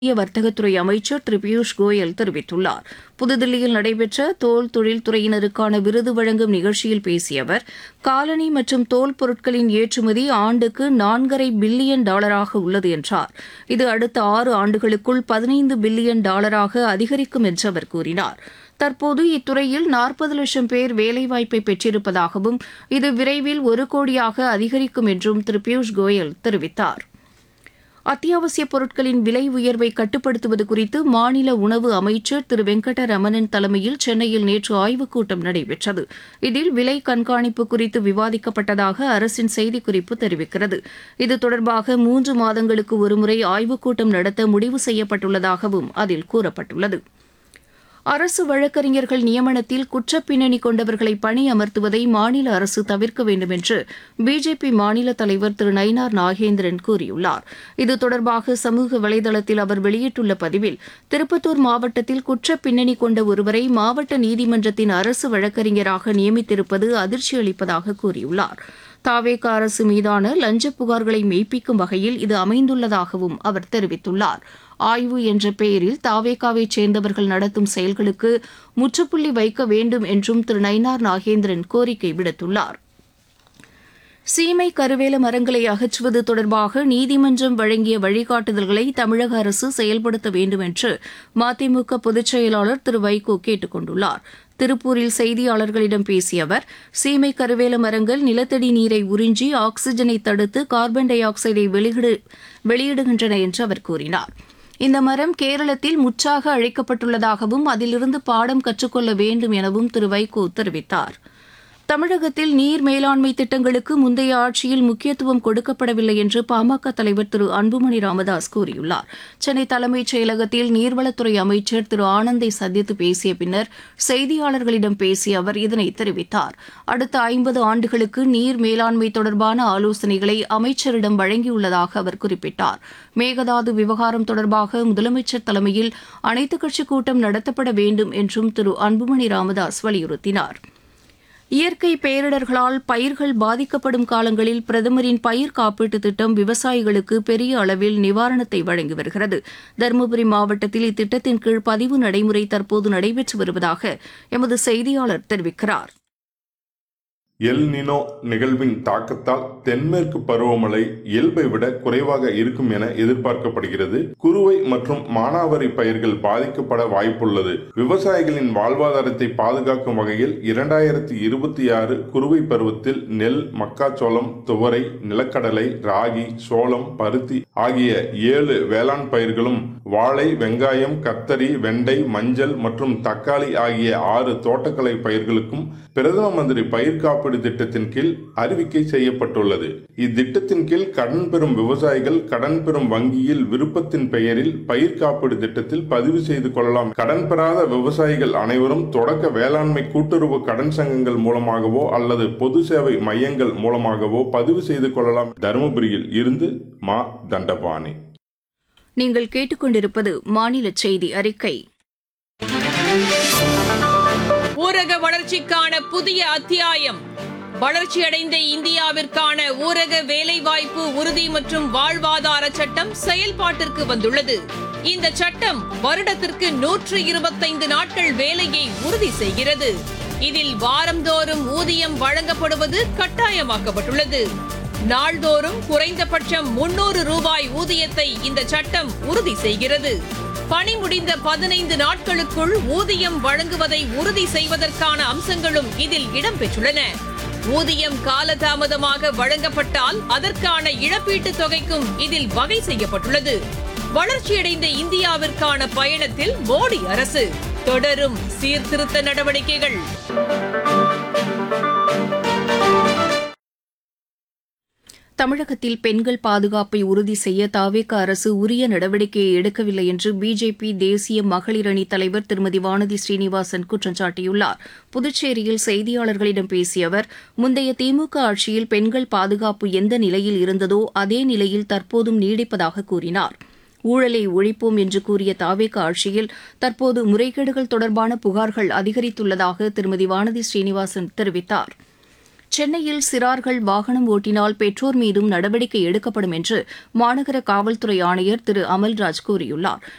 மத்திய வர்த்தகத்துறை அமைச்சர் திரு பியூஷ் கோயல் தெரிவித்துள்ளார் புதுதில்லியில் நடைபெற்ற தோல் தொழில்துறையினருக்கான விருது வழங்கும் நிகழ்ச்சியில் பேசிய அவர் காலணி மற்றும் தோல் பொருட்களின் ஏற்றுமதி ஆண்டுக்கு நான்கரை பில்லியன் டாலராக உள்ளது என்றார் இது அடுத்த ஆறு ஆண்டுகளுக்குள் பதினைந்து பில்லியன் டாலராக அதிகரிக்கும் என்று அவர் கூறினார் தற்போது இத்துறையில் நாற்பது லட்சம் பேர் வேலைவாய்ப்பை பெற்றிருப்பதாகவும் இது விரைவில் ஒரு கோடியாக அதிகரிக்கும் என்றும் திரு பியூஷ் கோயல் தெரிவித்தார் அத்தியாவசிய பொருட்களின் விலை உயர்வை கட்டுப்படுத்துவது குறித்து மாநில உணவு அமைச்சர் திரு வெங்கடரமணன் தலைமையில் சென்னையில் நேற்று ஆய்வுக் கூட்டம் நடைபெற்றது இதில் விலை கண்காணிப்பு குறித்து விவாதிக்கப்பட்டதாக அரசின் செய்திக்குறிப்பு தெரிவிக்கிறது இது தொடர்பாக மூன்று மாதங்களுக்கு ஒருமுறை ஆய்வுக் கூட்டம் நடத்த முடிவு செய்யப்பட்டுள்ளதாகவும் அதில் கூறப்பட்டுள்ளது அரசு வழக்கறிஞர்கள் நியமனத்தில் குற்றப் பின்னணி கொண்டவர்களை பணி அமர்த்துவதை மாநில அரசு தவிர்க்க வேண்டும் என்று பிஜேபி மாநில தலைவர் திரு நயினார் நாகேந்திரன் கூறியுள்ளார் இது தொடர்பாக சமூக வலைதளத்தில் அவர் வெளியிட்டுள்ள பதிவில் திருப்பத்தூர் மாவட்டத்தில் குற்றப் பின்னணி கொண்ட ஒருவரை மாவட்ட நீதிமன்றத்தின் அரசு வழக்கறிஞராக நியமித்திருப்பது அதிர்ச்சி அளிப்பதாக கூறியுள்ளார் தாவேக அரசு மீதான லஞ்ச புகார்களை மெய்ப்பிக்கும் வகையில் இது அமைந்துள்ளதாகவும் அவர் தெரிவித்துள்ளார் ஆய்வு என்ற பெயரில் தாவேகாவைச் சேர்ந்தவர்கள் நடத்தும் செயல்களுக்கு முற்றுப்புள்ளி வைக்க வேண்டும் என்றும் திரு நயினார் நாகேந்திரன் கோரிக்கை விடுத்துள்ளார் சீமை கருவேல மரங்களை அகற்றுவது தொடர்பாக நீதிமன்றம் வழங்கிய வழிகாட்டுதல்களை தமிழக அரசு செயல்படுத்த வேண்டும் என்று மதிமுக பொதுச் செயலாளர் திரு வைகோ கேட்டுக் கொண்டுள்ளார் திருப்பூரில் செய்தியாளர்களிடம் பேசிய அவர் சீமை கருவேல மரங்கள் நிலத்தடி நீரை உறிஞ்சி ஆக்ஸிஜனை தடுத்து கார்பன் டை ஆக்சைடை வெளியிடு வெளியிடுகின்றன என்று அவர் கூறினார் இந்த மரம் கேரளத்தில் முற்றாக அழைக்கப்பட்டுள்ளதாகவும் அதிலிருந்து பாடம் கற்றுக்கொள்ள வேண்டும் எனவும் திரு வைகோ தெரிவித்தார் தமிழகத்தில் நீர் மேலாண்மை திட்டங்களுக்கு முந்தைய ஆட்சியில் முக்கியத்துவம் கொடுக்கப்படவில்லை என்று பாமக தலைவர் திரு அன்புமணி ராமதாஸ் கூறியுள்ளார் சென்னை தலைமைச் செயலகத்தில் நீர்வளத்துறை அமைச்சர் திரு ஆனந்தை சந்தித்து பேசிய பின்னர் செய்தியாளர்களிடம் பேசிய அவர் இதனை தெரிவித்தார் அடுத்த ஐம்பது ஆண்டுகளுக்கு நீர் மேலாண்மை தொடர்பான ஆலோசனைகளை அமைச்சரிடம் வழங்கியுள்ளதாக அவர் குறிப்பிட்டார் மேகதாது விவகாரம் தொடர்பாக முதலமைச்சர் தலைமையில் அனைத்துக் கட்சிக் கூட்டம் நடத்தப்பட வேண்டும் என்றும் திரு அன்புமணி ராமதாஸ் வலியுறுத்தினார் இயற்கை பேரிடர்களால் பயிர்கள் பாதிக்கப்படும் காலங்களில் பிரதமரின் பயிர் காப்பீட்டு திட்டம் விவசாயிகளுக்கு பெரிய அளவில் நிவாரணத்தை வழங்கி வருகிறது தருமபுரி மாவட்டத்தில் இத்திட்டத்தின் கீழ் பதிவு நடைமுறை தற்போது நடைபெற்று வருவதாக எமது செய்தியாளர் தெரிவிக்கிறார் எல் நினோ நிகழ்வின் தாக்கத்தால் தென்மேற்கு பருவமழை இயல்பை விட குறைவாக இருக்கும் என எதிர்பார்க்கப்படுகிறது குறுவை மற்றும் மானாவாரி பயிர்கள் பாதிக்கப்பட வாய்ப்புள்ளது விவசாயிகளின் வாழ்வாதாரத்தை பாதுகாக்கும் வகையில் இரண்டாயிரத்தி இருபத்தி ஆறு குறுவை பருவத்தில் நெல் மக்காச்சோளம் துவரை நிலக்கடலை ராகி சோளம் பருத்தி ஆகிய ஏழு வேளாண் பயிர்களும் வாழை வெங்காயம் கத்தரி வெண்டை மஞ்சள் மற்றும் தக்காளி ஆகிய ஆறு தோட்டக்கலை பயிர்களுக்கும் பிரதம மந்திரி பயிர் காப்பீடு திட்டத்தின் கீழ் அறிவிக்கை செய்யப்பட்டுள்ளது இத்திட்டத்தின் கீழ் கடன் பெறும் விவசாயிகள் கடன் பெறும் வங்கியில் விருப்பத்தின் பெயரில் பயிர் காப்பீடு திட்டத்தில் பதிவு செய்து கொள்ளலாம் கடன் பெறாத விவசாயிகள் அனைவரும் தொடக்க வேளாண்மை கூட்டுறவு கடன் சங்கங்கள் மூலமாகவோ அல்லது பொது சேவை மையங்கள் மூலமாகவோ பதிவு செய்து கொள்ளலாம் தருமபுரியில் இருந்து மா தண்டபாணி நீங்கள் கேட்டுக்கொண்டிருப்பது மாநில செய்தி அறிக்கை ஊரக வளர்ச்சிக்கான புதிய அத்தியாயம் வளர்ச்சியடைந்த இந்தியாவிற்கான ஊரக வேலைவாய்ப்பு உறுதி மற்றும் வாழ்வாதார சட்டம் செயல்பாட்டிற்கு வந்துள்ளது இந்த சட்டம் வருடத்திற்கு நூற்று இருபத்தைந்து நாட்கள் வேலையை உறுதி செய்கிறது இதில் வாரந்தோறும் ஊதியம் வழங்கப்படுவது கட்டாயமாக்கப்பட்டுள்ளது நாள்தோறும் குறைந்தபட்சம் முன்னூறு ரூபாய் ஊதியத்தை இந்த சட்டம் உறுதி செய்கிறது பணி முடிந்த பதினைந்து நாட்களுக்குள் ஊதியம் வழங்குவதை உறுதி செய்வதற்கான அம்சங்களும் இதில் இடம்பெற்றுள்ளன ஊதியம் காலதாமதமாக வழங்கப்பட்டால் அதற்கான இழப்பீட்டுத் தொகைக்கும் இதில் வகை செய்யப்பட்டுள்ளது வளர்ச்சியடைந்த இந்தியாவிற்கான பயணத்தில் மோடி அரசு தொடரும் சீர்திருத்த நடவடிக்கைகள் தமிழகத்தில் பெண்கள் பாதுகாப்பை உறுதி செய்ய தாவேக அரசு உரிய நடவடிக்கையை எடுக்கவில்லை என்று பிஜேபி தேசிய மகளிர் அணி தலைவர் திருமதி வானதி ஸ்ரீனிவாசன் குற்றம் சாட்டியுள்ளார் புதுச்சேரியில் செய்தியாளர்களிடம் பேசிய அவர் முந்தைய திமுக ஆட்சியில் பெண்கள் பாதுகாப்பு எந்த நிலையில் இருந்ததோ அதே நிலையில் தற்போதும் நீடிப்பதாக கூறினார் ஊழலை ஒழிப்போம் என்று கூறிய தாவேக ஆட்சியில் தற்போது முறைகேடுகள் தொடர்பான புகார்கள் அதிகரித்துள்ளதாக திருமதி வானதி ஸ்ரீனிவாசன் தெரிவித்தார் சென்னையில் சிறார்கள் வாகனம் ஓட்டினால் பெற்றோர் மீதும் நடவடிக்கை எடுக்கப்படும் என்று மாநகர காவல்துறை ஆணையர் திரு அமல்ராஜ் கூறியுள்ளார்